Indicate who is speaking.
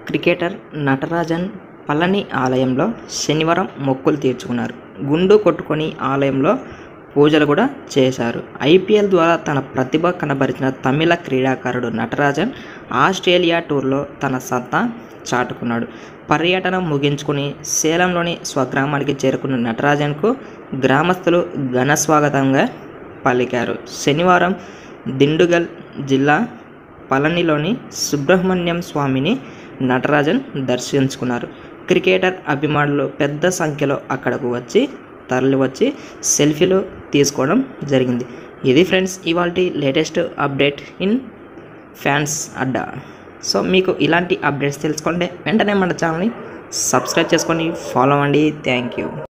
Speaker 1: cricketer Natarajan Palani ఆలయంలో శనివారం మొక్కులు తీర్చుకున్నారు గుండు కొట్టుకొని ఆలయంలో పూజలు కూడా చేశారు ఐపీఎల్ ద్వారా తన ప్రతిభ కనబరిచిన తమిళ క్రీడాకారుడు నటరాజన్ ఆస్ట్రేలియా టూర్లో తన సత్తా చాటుకున్నాడు పర్యటన ముగించుకుని సేలంలోని స్వగ్రామానికి చేరుకున్న నటరాజన్కు గ్రామస్తులు ఘన స్వాగతంగా పలికారు శనివారం దిండుగల్ జిల్లా పళనిలోని సుబ్రహ్మణ్యం స్వామిని నటరాజన్ దర్శించుకున్నారు క్రికెటర్ అభిమానులు పెద్ద సంఖ్యలో అక్కడకు వచ్చి తరలివచ్చి సెల్ఫీలు తీసుకోవడం జరిగింది ఇది ఫ్రెండ్స్ ఇవాళ latest update in fans Adda so మీకు ఇలాంటి అప్డేట్స్ తెలుసుకోండి వెంటనే మన ఛానల్ని సబ్స్క్రైబ్ చేసుకొని ఫాలో అవ్వండి థ్యాంక్ యూ